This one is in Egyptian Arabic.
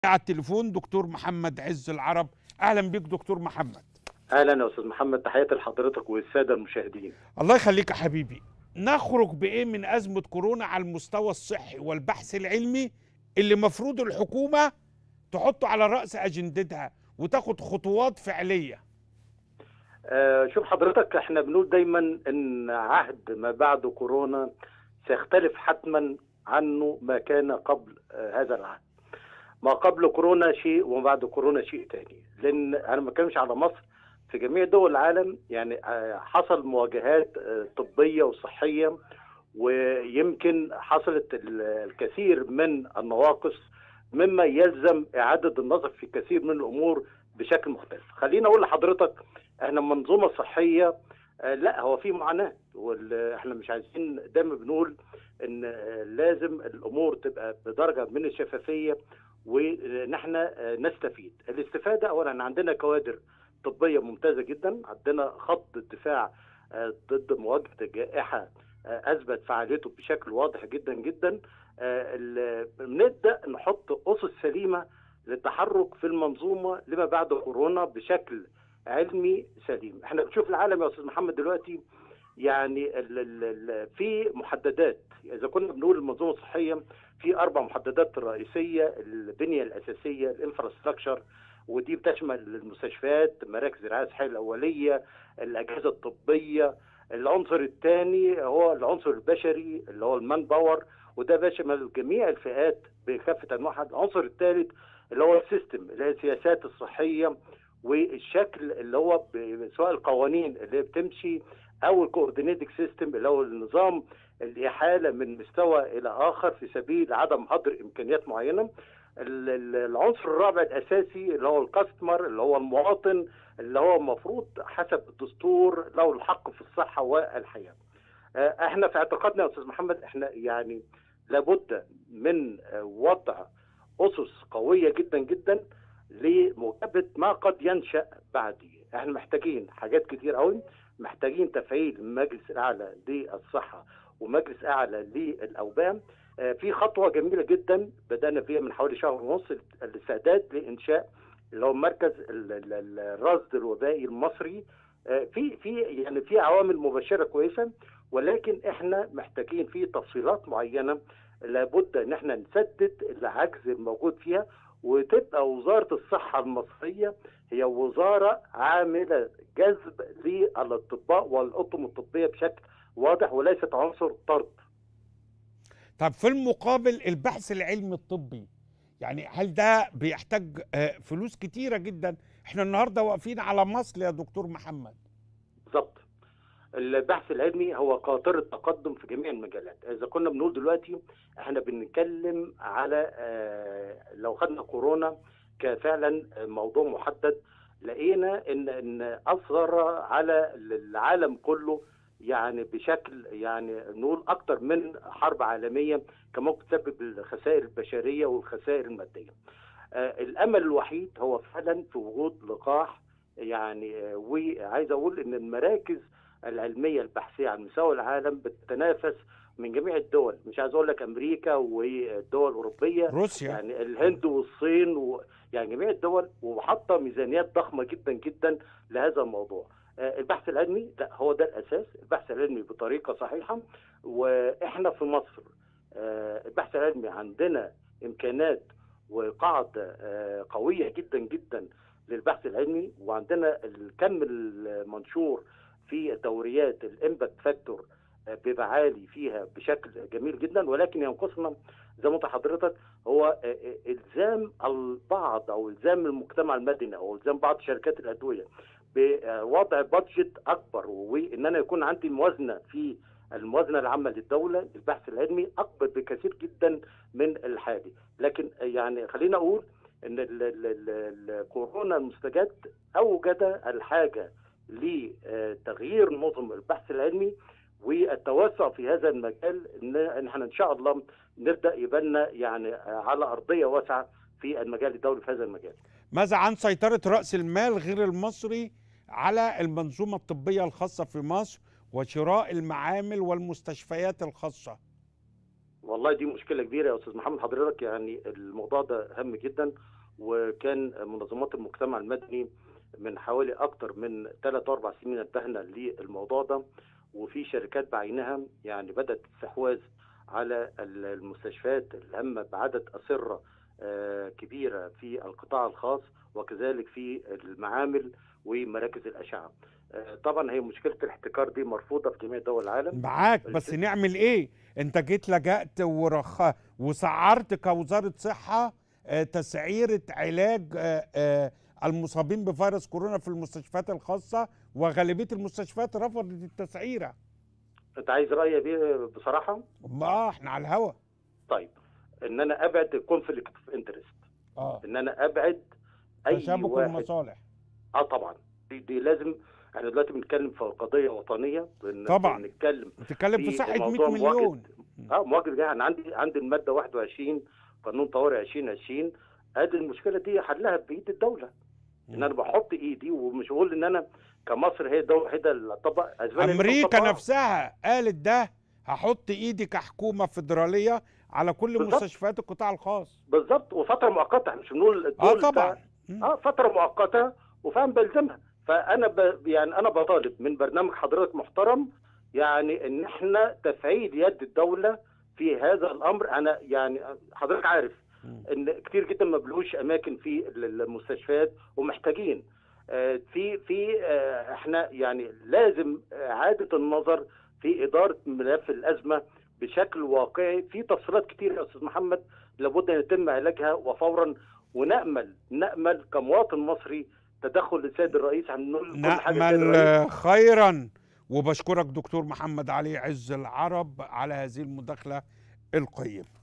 على التليفون دكتور محمد عز العرب اهلا بيك دكتور محمد اهلا يا استاذ محمد تحياتي لحضرتك والساده المشاهدين الله يخليك يا حبيبي نخرج بايه من ازمه كورونا على المستوى الصحي والبحث العلمي اللي مفروض الحكومه تحطه على راس اجندتها وتاخد خطوات فعليه آه شوف حضرتك احنا بنقول دايما ان عهد ما بعد كورونا سيختلف حتما عنه ما كان قبل آه هذا العهد ما قبل كورونا شيء وما بعد كورونا شيء تاني لان انا ما بتكلمش على مصر في جميع دول العالم يعني آه حصل مواجهات آه طبيه وصحيه ويمكن حصلت الكثير من النواقص مما يلزم اعاده النظر في كثير من الامور بشكل مختلف خليني اقول لحضرتك احنا منظومه صحيه آه لا هو في معاناه واحنا مش عايزين دايما بنقول ان لازم الامور تبقى بدرجه من الشفافيه وان احنا نستفيد الاستفاده اولا عندنا كوادر طبيه ممتازه جدا عندنا خط الدفاع ضد مواجهه الجائحه اثبت فعاليته بشكل واضح جدا جدا بنبدا نحط اسس سليمه للتحرك في المنظومه لما بعد كورونا بشكل علمي سليم احنا بنشوف العالم يا استاذ محمد دلوقتي يعني ال ال ال في محددات اذا كنا بنقول المنظومه الصحيه في اربع محددات رئيسيه البنيه الاساسيه الانفراستراكشر ودي بتشمل المستشفيات مراكز الرعايه الصحيه الاوليه الاجهزه الطبيه العنصر الثاني هو العنصر البشري اللي هو المان باور وده بيشمل جميع الفئات بكافه انواعها العنصر الثالث اللي هو السيستم اللي هي السياسات الصحيه والشكل اللي هو سواء القوانين اللي بتمشي او الكوردينيتنج سيستم اللي هو النظام الاحاله من مستوى الى اخر في سبيل عدم هدر امكانيات معينه العنصر الرابع الاساسي اللي هو الكاستمر اللي هو المواطن اللي هو المفروض حسب الدستور له الحق في الصحه والحياه احنا في اعتقادنا يا استاذ محمد احنا يعني لابد من وضع اسس قويه جدا جدا لمواكبه ما قد ينشا بعديه احنا محتاجين حاجات كتير قوي محتاجين تفعيل المجلس الاعلى للصحه ومجلس اعلى للاوبام في خطوه جميله جدا بدانا فيها من حوالي شهر ونص الاستعداد لانشاء اللي هو مركز الرصد الوبائي المصري في في يعني في عوامل مبشره كويسه ولكن احنا محتاجين في تفصيلات معينه لابد ان احنا نسدد العجز الموجود فيها وتبقى وزاره الصحه المصريه هي وزاره عامله جذب للاطباء والاطقم الطبيه بشكل واضح وليست عنصر طرد. طب في المقابل البحث العلمي الطبي يعني هل ده بيحتاج فلوس كتيره جدا؟ احنا النهارده واقفين على مصل يا دكتور محمد. بالظبط. البحث العلمي هو قاطرة تقدم في جميع المجالات إذا كنا بنقول دلوقتي احنا بنتكلم على لو خدنا كورونا كفعلا موضوع محدد لقينا ان ان اثر على العالم كله يعني بشكل يعني نقول اكتر من حرب عالميه كان ممكن تسبب الخسائر البشريه والخسائر الماديه. الامل الوحيد هو فعلا في وجود لقاح يعني وعايز اقول ان المراكز العلميه البحثيه على مستوى العالم بتتنافس من جميع الدول مش عايز اقول لك امريكا والدول الاوروبيه روسيا يعني الهند والصين و... يعني جميع الدول وحاطه ميزانيات ضخمه جدا جدا لهذا الموضوع البحث العلمي لا هو ده الاساس البحث العلمي بطريقه صحيحه واحنا في مصر البحث العلمي عندنا امكانات وقاعده قويه جدا جدا للبحث زي وعندنا الكم المنشور في الدوريات الامباكت فاكتور بيبقى عالي فيها بشكل جميل جدا ولكن ينقصنا زي ما قلت حضرتك هو الزام البعض او الزام المجتمع المدني او الزام بعض شركات الادويه بوضع بادجت اكبر وان انا يكون عندي موازنه في الموازنه العامه للدوله البحث العلمي اكبر بكثير جدا من الحالي لكن يعني خلينا اقول ان الكورونا المستجد اوجد الحاجه لتغيير نظم البحث العلمي والتوسع في هذا المجال ان احنا ان شاء الله نبدا يبنى يعني على ارضيه واسعه في المجال الدولي في هذا المجال. ماذا عن سيطره راس المال غير المصري على المنظومه الطبيه الخاصه في مصر وشراء المعامل والمستشفيات الخاصه؟ والله دي مشكله كبيره يا استاذ محمد حضرتك يعني الموضوع ده هام جدا وكان منظمات المجتمع المدني من حوالي اكتر من 3 4 سنين انتهنا للموضوع ده وفي شركات بعينها يعني بدات استحواذ على المستشفيات الهامه بعدد اسره آه، كبيره في القطاع الخاص وكذلك في المعامل ومراكز الاشعه. آه، طبعا هي مشكله الاحتكار دي مرفوضه في جميع دول العالم معاك بس الفكرة- نعمل ايه انت جيت لجأت ورخ وسعرت كوزارة صحة آه، تسعيرة علاج آه، آه، المصابين بفيروس كورونا في المستشفيات الخاصة وغالبية المستشفيات رفضت التسعيرة انت عايز رايي بيه بصراحه؟ اه احنا على الهوا طيب ان انا ابعد الكونفليكت اوف انترست اه ان انا ابعد اي تشابك واحد المصالح اه طبعا دي, دي لازم احنا دلوقتي بنتكلم في قضيه وطنيه بن- طبعا. بنتكلم بتتكلم في في صحة 100 موضوع مليون اه مواجهه جاي انا عندي عندي الماده 21 قانون طوارئ 2020 ادي المشكله دي حلها بايد الدوله ان انا بحط ايدي ومش بقول ان انا كمصر هي الدوله الوحيده اللي طبق اسبانيا اللي امريكا بتطبقها. نفسها قالت ده هحط ايدي كحكومة فيدرالية على كل بالظبط. مستشفيات القطاع الخاص بالظبط وفتره مؤقته احنا مش بنقول اه الدول بتاع- طبعا مم. اه فتره مؤقته وفاهم بلزمها فانا ب... يعني انا بطالب من برنامج حضرتك محترم يعني ان احنا تفعيل يد الدوله في هذا الامر انا يعني حضرتك عارف مم. ان كتير جدا ما بلوش اماكن في المستشفيات ومحتاجين آه، في في آه، احنا يعني لازم اعاده النظر في اداره ملف الازمه بشكل واقعي في تفصيلات كتير يا استاذ محمد لابد ان يتم علاجها وفورا ونامل نامل كمواطن مصري تدخل السيد الرئيس هنقول كل حاجه للسيد نأمل الرئيس خيرا وبشكرك دكتور محمد علي عز العرب على هذه المداخلة القيمة